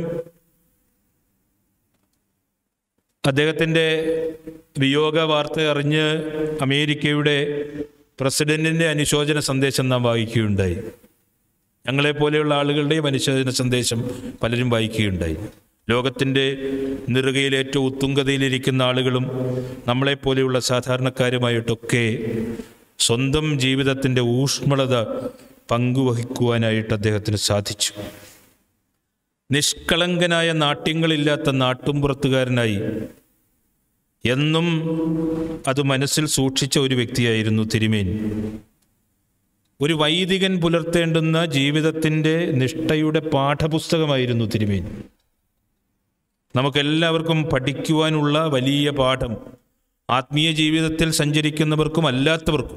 അദ്ദേഹത്തിൻ്റെ വിയോഗ വാർത്ത അറിഞ്ഞ് അമേരിക്കയുടെ പ്രസിഡന്റിൻ്റെ അനുശോചന സന്ദേശം നാം വായിക്കുകയുണ്ടായി ഞങ്ങളെപ്പോലെയുള്ള ആളുകളുടെയും അനുശോചന സന്ദേശം പലരും വായിക്കുകയുണ്ടായി ലോകത്തിൻ്റെ നെറുകയിൽ ഏറ്റവും ഉത്തുംഗതയിലിരിക്കുന്ന ആളുകളും നമ്മളെപ്പോലെയുള്ള സാധാരണക്കാരുമായിട്ടൊക്കെ സ്വന്തം ജീവിതത്തിൻ്റെ ഊഷ്മളത പങ്കുവഹിക്കുവാനായിട്ട് അദ്ദേഹത്തിന് സാധിച്ചു നിഷ്കളങ്കനായ നാട്യങ്ങളില്ലാത്ത നാട്ടുംപുറത്തുകാരനായി എന്നും അത് മനസ്സിൽ സൂക്ഷിച്ച ഒരു വ്യക്തിയായിരുന്നു തിരുമേൻ ഒരു വൈദികൻ പുലർത്തേണ്ടുന്ന ജീവിതത്തിൻ്റെ നിഷ്ഠയുടെ പാഠപുസ്തകമായിരുന്നു തിരുമേൻ നമുക്കെല്ലാവർക്കും പഠിക്കുവാനുള്ള വലിയ പാഠം ആത്മീയ ജീവിതത്തിൽ സഞ്ചരിക്കുന്നവർക്കും അല്ലാത്തവർക്കും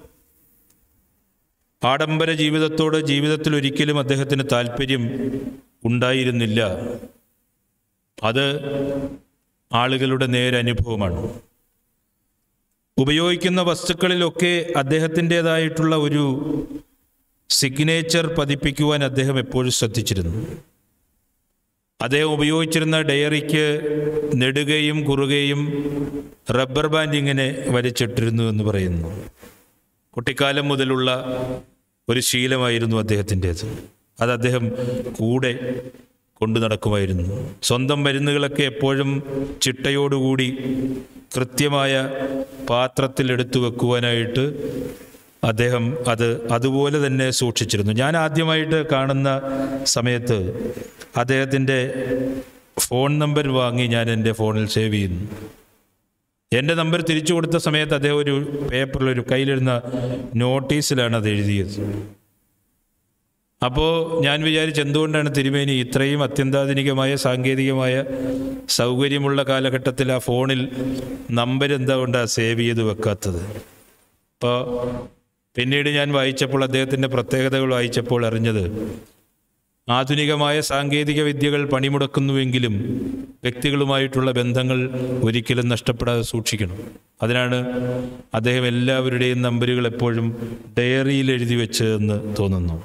ആഡംബര ജീവിതത്തോട് ജീവിതത്തിൽ ഒരിക്കലും അദ്ദേഹത്തിന് താല്പര്യം ഉണ്ടായിരുന്നില്ല അത് ആളുകളുടെ നേരനുഭവമാണ് ഉപയോഗിക്കുന്ന വസ്തുക്കളിലൊക്കെ അദ്ദേഹത്തിൻ്റെതായിട്ടുള്ള ഒരു സിഗ്നേച്ചർ പതിപ്പിക്കുവാൻ അദ്ദേഹം എപ്പോഴും ശ്രദ്ധിച്ചിരുന്നു അദ്ദേഹം ഉപയോഗിച്ചിരുന്ന ഡയറിക്ക് നെടുകയും കുറുകയും റബ്ബർ ബാൻഡ് ഇങ്ങനെ വലിച്ചിട്ടിരുന്നു എന്ന് പറയുന്നു കുട്ടിക്കാലം മുതലുള്ള ഒരു ശീലമായിരുന്നു അദ്ദേഹത്തിൻ്റേത് അത് അദ്ദേഹം കൂടെ കൊണ്ടു നടക്കുമായിരുന്നു സ്വന്തം മരുന്നുകളൊക്കെ എപ്പോഴും ചിട്ടയോടുകൂടി കൃത്യമായ പാത്രത്തിൽ എടുത്തു വെക്കുവാനായിട്ട് അദ്ദേഹം അത് അതുപോലെ തന്നെ സൂക്ഷിച്ചിരുന്നു ഞാൻ ആദ്യമായിട്ട് കാണുന്ന സമയത്ത് അദ്ദേഹത്തിൻ്റെ ഫോൺ നമ്പർ വാങ്ങി ഞാൻ എൻ്റെ ഫോണിൽ സേവ് ചെയ്യുന്നു എൻ്റെ നമ്പർ തിരിച്ചു കൊടുത്ത സമയത്ത് അദ്ദേഹം ഒരു പേപ്പറിൽ ഒരു കയ്യിലിരുന്ന നോട്ടീസിലാണ് അത് എഴുതിയത് അപ്പോൾ ഞാൻ വിചാരിച്ചു എന്തുകൊണ്ടാണ് തിരുമേനി ഇത്രയും അത്യന്താധുനികമായ സാങ്കേതികമായ സൗകര്യമുള്ള കാലഘട്ടത്തിൽ ആ ഫോണിൽ നമ്പർ എന്താ കൊണ്ടാണ് സേവ് ചെയ്ത് വെക്കാത്തത് അപ്പോൾ പിന്നീട് ഞാൻ വായിച്ചപ്പോൾ അദ്ദേഹത്തിൻ്റെ പ്രത്യേകതകൾ വായിച്ചപ്പോൾ അറിഞ്ഞത് ആധുനികമായ സാങ്കേതിക വിദ്യകൾ പണിമുടക്കുന്നുവെങ്കിലും വ്യക്തികളുമായിട്ടുള്ള ബന്ധങ്ങൾ ഒരിക്കലും നഷ്ടപ്പെടാതെ സൂക്ഷിക്കണം അതിനാണ് അദ്ദേഹം എല്ലാവരുടെയും നമ്പറുകൾ എപ്പോഴും ഡയറിയിൽ എഴുതി വെച്ചതെന്ന് തോന്നുന്നു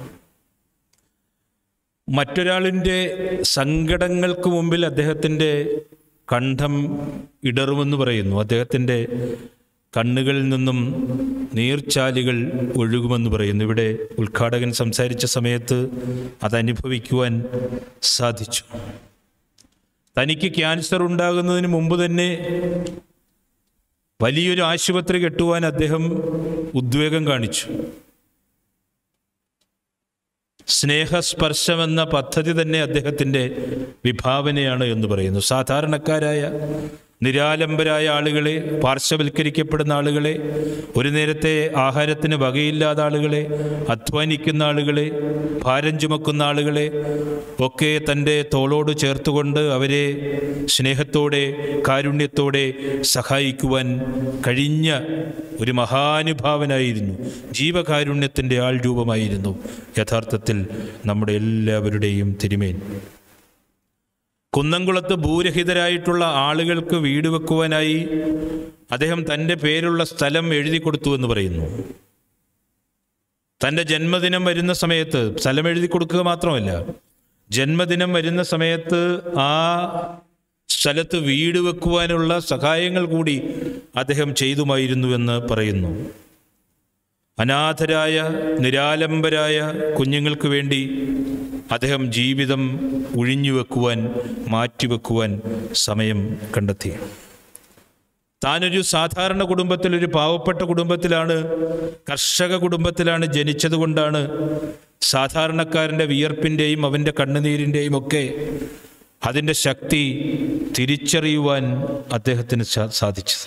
മറ്റൊരാളിൻ്റെ സങ്കടങ്ങൾക്ക് മുമ്പിൽ അദ്ദേഹത്തിൻ്റെ കണ്ഠം ഇടറുമെന്ന് പറയുന്നു അദ്ദേഹത്തിൻ്റെ കണ്ണുകളിൽ നിന്നും നീർച്ചാലുകൾ ഒഴുകുമെന്ന് പറയുന്നു ഇവിടെ ഉദ്ഘാടകൻ സംസാരിച്ച സമയത്ത് അതനുഭവിക്കുവാൻ സാധിച്ചു തനിക്ക് ക്യാൻസർ ഉണ്ടാകുന്നതിന് മുമ്പ് തന്നെ വലിയൊരു ആശുപത്രി കെട്ടുവാൻ അദ്ദേഹം ഉദ്വേഗം കാണിച്ചു സ്നേഹസ്പർശമെന്ന പദ്ധതി തന്നെ അദ്ദേഹത്തിൻ്റെ വിഭാവനയാണ് എന്ന് പറയുന്നു സാധാരണക്കാരായ നിരാലംബരായ ആളുകളെ പാർശ്വവൽക്കരിക്കപ്പെടുന്ന ആളുകളെ ഒരു നേരത്തെ ആഹാരത്തിന് വകയില്ലാത്ത ആളുകളെ അധ്വാനിക്കുന്ന ആളുകളെ ഭാരം ചുമക്കുന്ന ആളുകളെ ഒക്കെ തൻ്റെ തോളോട് ചേർത്തുകൊണ്ട് അവരെ സ്നേഹത്തോടെ കാരുണ്യത്തോടെ സഹായിക്കുവാൻ കഴിഞ്ഞ ഒരു മഹാനുഭാവനായിരുന്നു ജീവകാരുണ്യത്തിൻ്റെ ആൾ രൂപമായിരുന്നു യഥാർത്ഥത്തിൽ നമ്മുടെ എല്ലാവരുടെയും തിരുമേൻ കുന്നംകുളത്ത് ഭൂരഹിതരായിട്ടുള്ള ആളുകൾക്ക് വീട് വെക്കുവാനായി അദ്ദേഹം തൻ്റെ പേരുള്ള സ്ഥലം എഴുതി കൊടുത്തു എന്ന് പറയുന്നു തൻ്റെ ജന്മദിനം വരുന്ന സമയത്ത് സ്ഥലം എഴുതി കൊടുക്കുക മാത്രമല്ല ജന്മദിനം വരുന്ന സമയത്ത് ആ സ്ഥലത്ത് വീട് വെക്കുവാനുള്ള സഹായങ്ങൾ കൂടി അദ്ദേഹം ചെയ്തുമായിരുന്നുവെന്ന് പറയുന്നു അനാഥരായ നിരാലംബരായ കുഞ്ഞുങ്ങൾക്ക് വേണ്ടി അദ്ദേഹം ജീവിതം ഒഴിഞ്ഞുവെക്കുവാൻ മാറ്റിവെക്കുവാൻ സമയം കണ്ടെത്തി താനൊരു സാധാരണ കുടുംബത്തിൽ ഒരു പാവപ്പെട്ട കുടുംബത്തിലാണ് കർഷക കുടുംബത്തിലാണ് ജനിച്ചതുകൊണ്ടാണ് സാധാരണക്കാരൻ്റെ വിയർപ്പിൻ്റെയും അവൻ്റെ കണ്ണുനീരിൻ്റെയും ഒക്കെ അതിൻ്റെ ശക്തി തിരിച്ചറിയുവാൻ അദ്ദേഹത്തിന് സാ- സാധിച്ചത്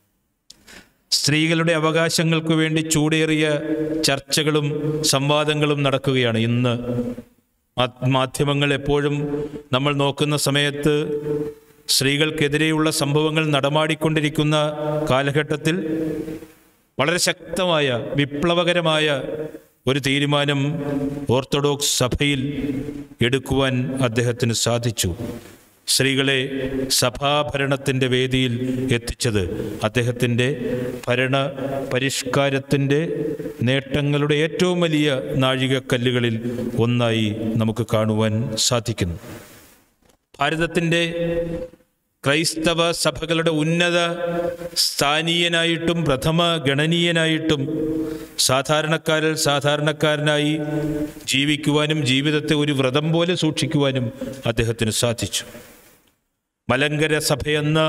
സ്ത്രീകളുടെ അവകാശങ്ങൾക്ക് വേണ്ടി ചൂടേറിയ ചർച്ചകളും സംവാദങ്ങളും നടക്കുകയാണ് ഇന്ന് മാ- മാധ്യമങ്ങൾ എപ്പോഴും നമ്മൾ നോക്കുന്ന സമയത്ത് സ്ത്രീകൾക്കെതിരെയുള്ള സംഭവങ്ങൾ നടമാടിക്കൊണ്ടിരിക്കുന്ന കാലഘട്ടത്തിൽ വളരെ ശക്തമായ വിപ്ലവകരമായ ഒരു തീരുമാനം ഓർത്തഡോക്സ് സഭയിൽ എടുക്കുവാൻ അദ്ദേഹത്തിന് സാധിച്ചു സ്ത്രീകളെ സഭാഭരണത്തിൻ്റെ വേദിയിൽ എത്തിച്ചത് അദ്ദേഹത്തിൻ്റെ ഭരണ പരിഷ്കാരത്തിൻ്റെ നേട്ടങ്ങളുടെ ഏറ്റവും വലിയ നാഴികക്കല്ലുകളിൽ ഒന്നായി നമുക്ക് കാണുവാൻ സാധിക്കുന്നു ഭാരതത്തിൻ്റെ ക്രൈസ്തവ സഭകളുടെ ഉന്നത സ്ഥാനീയനായിട്ടും പ്രഥമ ഗണനീയനായിട്ടും സാധാരണക്കാരിൽ സാധാരണക്കാരനായി ജീവിക്കുവാനും ജീവിതത്തെ ഒരു വ്രതം പോലെ സൂക്ഷിക്കുവാനും അദ്ദേഹത്തിന് സാധിച്ചു മലങ്കര സഭയെന്ന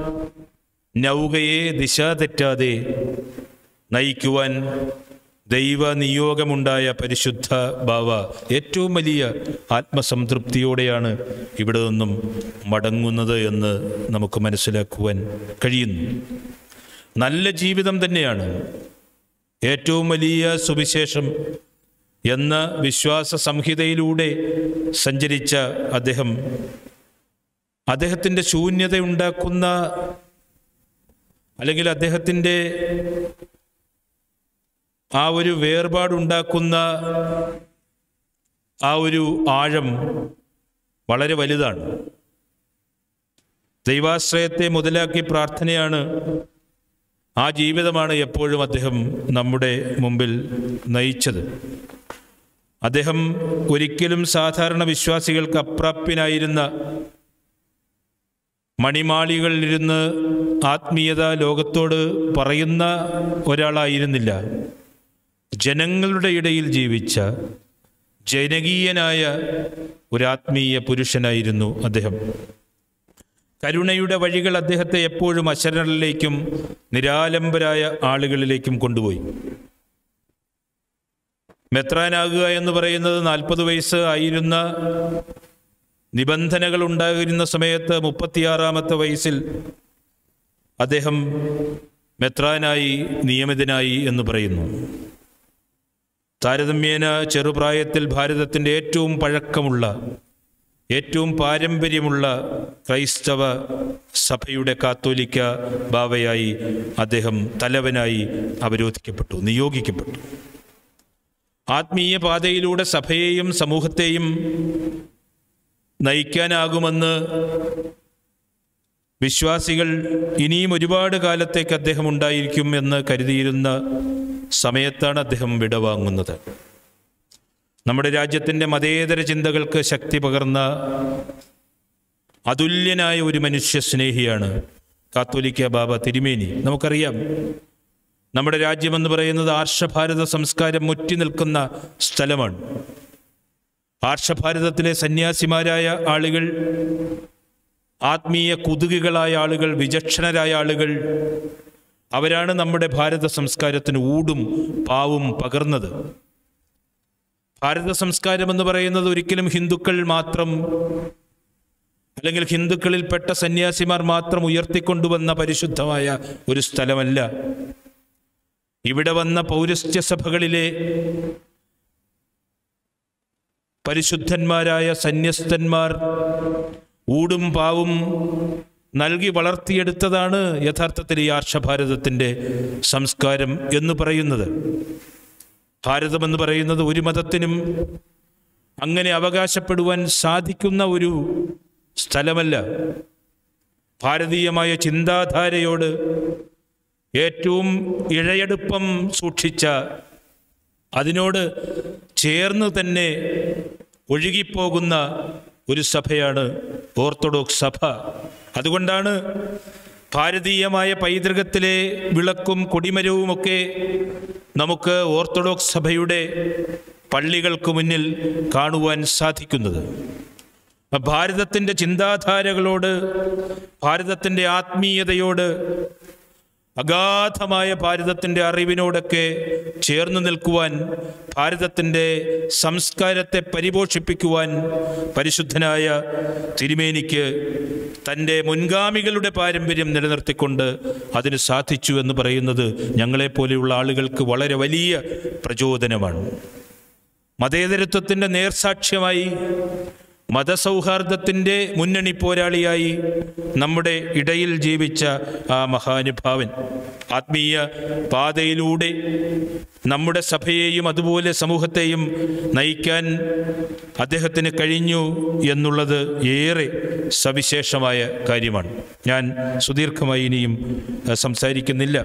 നൗകയെ ദിശ തെറ്റാതെ നയിക്കുവാൻ ദൈവ നിയോഗമുണ്ടായ പരിശുദ്ധ ബാവ ഏറ്റവും വലിയ ആത്മസംതൃപ്തിയോടെയാണ് ഇവിടെ നിന്നും മടങ്ങുന്നത് എന്ന് നമുക്ക് മനസ്സിലാക്കുവാൻ കഴിയുന്നു നല്ല ജീവിതം തന്നെയാണ് ഏറ്റവും വലിയ സുവിശേഷം എന്ന വിശ്വാസ സംഹിതയിലൂടെ സഞ്ചരിച്ച അദ്ദേഹം അദ്ദേഹത്തിൻ്റെ ശൂന്യതയുണ്ടാക്കുന്ന അല്ലെങ്കിൽ അദ്ദേഹത്തിൻ്റെ ആ ഒരു വേർപാടുണ്ടാക്കുന്ന ആ ഒരു ആഴം വളരെ വലുതാണ് ദൈവാശ്രയത്തെ മുതലാക്കി പ്രാർത്ഥനയാണ് ആ ജീവിതമാണ് എപ്പോഴും അദ്ദേഹം നമ്മുടെ മുമ്പിൽ നയിച്ചത് അദ്ദേഹം ഒരിക്കലും സാധാരണ വിശ്വാസികൾക്ക് അപ്രാപ്യനായിരുന്ന മണിമാളികളിലിരുന്ന് ആത്മീയത ലോകത്തോട് പറയുന്ന ഒരാളായിരുന്നില്ല ജനങ്ങളുടെ ഇടയിൽ ജീവിച്ച ജനകീയനായ ഒരു ആത്മീയ പുരുഷനായിരുന്നു അദ്ദേഹം കരുണയുടെ വഴികൾ അദ്ദേഹത്തെ എപ്പോഴും അശരണരിലേക്കും നിരാലംബരായ ആളുകളിലേക്കും കൊണ്ടുപോയി മെത്രാനാകുക എന്ന് പറയുന്നത് നാൽപ്പത് വയസ്സ് ആയിരുന്ന നിബന്ധനകൾ ഉണ്ടായിരുന്ന സമയത്ത് മുപ്പത്തിയാറാമത്തെ വയസ്സിൽ അദ്ദേഹം മെത്രാനായി നിയമിതനായി എന്ന് പറയുന്നു താരതമ്യേന ചെറുപ്രായത്തിൽ ഭാരതത്തിൻ്റെ ഏറ്റവും പഴക്കമുള്ള ഏറ്റവും പാരമ്പര്യമുള്ള ക്രൈസ്തവ സഭയുടെ കാത്തോലിക്ക ബാവയായി അദ്ദേഹം തലവനായി അവരോധിക്കപ്പെട്ടു നിയോഗിക്കപ്പെട്ടു ആത്മീയ പാതയിലൂടെ സഭയെയും സമൂഹത്തെയും നയിക്കാനാകുമെന്ന് വിശ്വാസികൾ ഇനിയും ഒരുപാട് കാലത്തേക്ക് അദ്ദേഹം ഉണ്ടായിരിക്കും എന്ന് കരുതിയിരുന്ന സമയത്താണ് അദ്ദേഹം വിടവാങ്ങുന്നത് നമ്മുടെ രാജ്യത്തിൻ്റെ മതേതര ചിന്തകൾക്ക് ശക്തി പകർന്ന അതുല്യനായ ഒരു മനുഷ്യ സ്നേഹിയാണ് കാത്തോലിക്ക ബാബ തിരുമേനി നമുക്കറിയാം നമ്മുടെ രാജ്യമെന്ന് പറയുന്നത് ആർഷഭാരത സംസ്കാരം മുറ്റി നിൽക്കുന്ന സ്ഥലമാണ് ആർഷഭാരതത്തിലെ സന്യാസിമാരായ ആളുകൾ ആത്മീയ കുതുകികളായ ആളുകൾ വിചക്ഷണരായ ആളുകൾ അവരാണ് നമ്മുടെ ഭാരത സംസ്കാരത്തിന് ഊടും പാവും പകർന്നത് ഭാരത സംസ്കാരം എന്ന് പറയുന്നത് ഒരിക്കലും ഹിന്ദുക്കൾ മാത്രം അല്ലെങ്കിൽ ഹിന്ദുക്കളിൽപ്പെട്ട സന്യാസിമാർ മാത്രം ഉയർത്തിക്കൊണ്ടുവന്ന പരിശുദ്ധമായ ഒരു സ്ഥലമല്ല ഇവിടെ വന്ന പൗരസ്ത്യ സഭകളിലെ പരിശുദ്ധന്മാരായ സന്യസ്തന്മാർ ഊടും പാവും നൽകി വളർത്തിയെടുത്തതാണ് യഥാർത്ഥത്തിൽ ഈ ആർഷഭാരതത്തിൻ്റെ സംസ്കാരം എന്ന് പറയുന്നത് ഭാരതമെന്ന് പറയുന്നത് ഒരു മതത്തിനും അങ്ങനെ അവകാശപ്പെടുവാൻ സാധിക്കുന്ന ഒരു സ്ഥലമല്ല ഭാരതീയമായ ചിന്താധാരയോട് ഏറ്റവും ഇഴയടുപ്പം സൂക്ഷിച്ച അതിനോട് ചേർന്ന് തന്നെ ഒഴുകിപ്പോകുന്ന ഒരു സഭയാണ് ഓർത്തഡോക്സ് സഭ അതുകൊണ്ടാണ് ഭാരതീയമായ പൈതൃകത്തിലെ വിളക്കും കൊടിമരവുമൊക്കെ നമുക്ക് ഓർത്തഡോക്സ് സഭയുടെ പള്ളികൾക്ക് മുന്നിൽ കാണുവാൻ സാധിക്കുന്നത് ഭാരതത്തിൻ്റെ ചിന്താധാരകളോട് ഭാരതത്തിൻ്റെ ആത്മീയതയോട് അഗാധമായ ഭാരതത്തിൻ്റെ അറിവിനോടൊക്കെ ചേർന്ന് നിൽക്കുവാൻ ഭാരതത്തിൻ്റെ സംസ്കാരത്തെ പരിപോഷിപ്പിക്കുവാൻ പരിശുദ്ധനായ തിരുമേനിക്ക് തൻ്റെ മുൻഗാമികളുടെ പാരമ്പര്യം നിലനിർത്തിക്കൊണ്ട് അതിന് സാധിച്ചു എന്ന് പറയുന്നത് ഞങ്ങളെപ്പോലെയുള്ള ആളുകൾക്ക് വളരെ വലിയ പ്രചോദനമാണ് മതേതരത്വത്തിൻ്റെ നേർസാക്ഷ്യമായി മതസൗഹാർദ്ദത്തിൻ്റെ മുന്നണി പോരാളിയായി നമ്മുടെ ഇടയിൽ ജീവിച്ച ആ മഹാനുഭാവൻ ആത്മീയ പാതയിലൂടെ നമ്മുടെ സഭയെയും അതുപോലെ സമൂഹത്തെയും നയിക്കാൻ അദ്ദേഹത്തിന് കഴിഞ്ഞു എന്നുള്ളത് ഏറെ സവിശേഷമായ കാര്യമാണ് ഞാൻ സുദീർഘമായി ഇനിയും അഹ്, സംസാരിക്കുന്നില്ല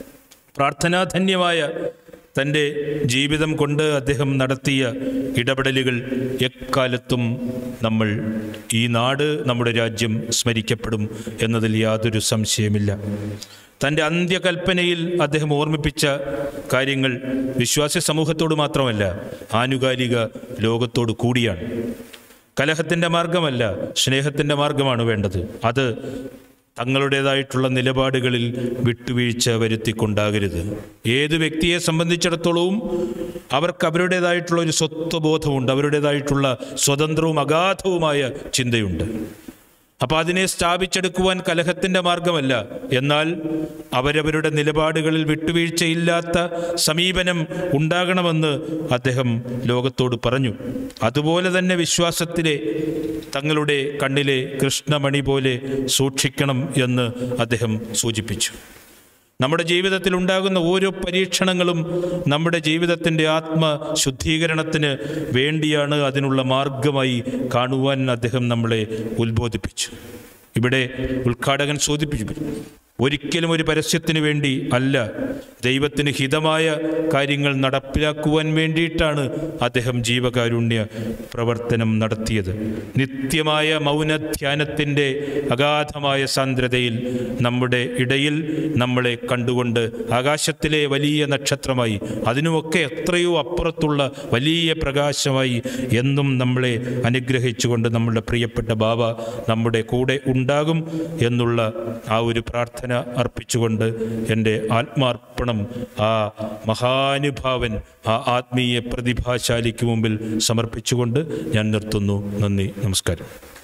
പ്രാർത്ഥനാധന്യമായ തൻ്റെ ജീവിതം കൊണ്ട് അദ്ദേഹം നടത്തിയ ഇടപെടലുകൾ എക്കാലത്തും നമ്മൾ ഈ നാട് നമ്മുടെ രാജ്യം സ്മരിക്കപ്പെടും എന്നതിൽ യാതൊരു സംശയമില്ല തൻ്റെ അന്ത്യകൽപ്പനയിൽ അദ്ദേഹം ഓർമ്മിപ്പിച്ച കാര്യങ്ങൾ വിശ്വാസി സമൂഹത്തോട് മാത്രമല്ല ആനുകാലിക ലോകത്തോട് കൂടിയാണ് കലഹത്തിൻ്റെ മാർഗമല്ല സ്നേഹത്തിൻ്റെ മാർഗമാണ് വേണ്ടത് അത് തങ്ങളുടേതായിട്ടുള്ള നിലപാടുകളിൽ വിട്ടുവീഴ്ച വരുത്തിക്കൊണ്ടാകരുത് ഏത് വ്യക്തിയെ സംബന്ധിച്ചിടത്തോളവും അവർക്ക് അവരുടേതായിട്ടുള്ള ഒരു സ്വത്വബോധമുണ്ട് അവരുടേതായിട്ടുള്ള സ്വതന്ത്രവും അഗാധവുമായ ചിന്തയുണ്ട് അപ്പോൾ അതിനെ സ്ഥാപിച്ചെടുക്കുവാൻ കലഹത്തിൻ്റെ മാർഗമല്ല എന്നാൽ അവരവരുടെ നിലപാടുകളിൽ വിട്ടുവീഴ്ചയില്ലാത്ത സമീപനം ഉണ്ടാകണമെന്ന് അദ്ദേഹം ലോകത്തോട് പറഞ്ഞു അതുപോലെ തന്നെ വിശ്വാസത്തിലെ തങ്ങളുടെ കണ്ണിലെ കൃഷ്ണമണി പോലെ സൂക്ഷിക്കണം എന്ന് അദ്ദേഹം സൂചിപ്പിച്ചു നമ്മുടെ ജീവിതത്തിൽ ഉണ്ടാകുന്ന ഓരോ പരീക്ഷണങ്ങളും നമ്മുടെ ജീവിതത്തിൻ്റെ ആത്മശുദ്ധീകരണത്തിന് വേണ്ടിയാണ് അതിനുള്ള മാർഗമായി കാണുവാൻ അദ്ദേഹം നമ്മളെ ഉത്ബോധിപ്പിച്ചു ഇവിടെ ഉദ്ഘാടകൻ സൂചിപ്പിച്ചു ഒരിക്കലും ഒരു പരസ്യത്തിന് വേണ്ടി അല്ല ദൈവത്തിന് ഹിതമായ കാര്യങ്ങൾ നടപ്പിലാക്കുവാൻ വേണ്ടിയിട്ടാണ് അദ്ദേഹം ജീവകാരുണ്യ പ്രവർത്തനം നടത്തിയത് നിത്യമായ മൗനധ്യാനത്തിൻ്റെ അഗാധമായ സാന്ദ്രതയിൽ നമ്മുടെ ഇടയിൽ നമ്മളെ കണ്ടുകൊണ്ട് ആകാശത്തിലെ വലിയ നക്ഷത്രമായി അതിനുമൊക്കെ എത്രയോ അപ്പുറത്തുള്ള വലിയ പ്രകാശമായി എന്നും നമ്മളെ അനുഗ്രഹിച്ചുകൊണ്ട് നമ്മുടെ പ്രിയപ്പെട്ട ബാബ നമ്മുടെ കൂടെ ഉണ്ടാകും എന്നുള്ള ആ ഒരു പ്രാർത്ഥന അർപ്പിച്ചുകൊണ്ട് എൻ്റെ ആത്മാർപ്പണം ആ മഹാനുഭാവൻ ആ ആത്മീയ പ്രതിഭാശാലിക്ക് മുമ്പിൽ സമർപ്പിച്ചുകൊണ്ട് ഞാൻ നിർത്തുന്നു നന്ദി നമസ്കാരം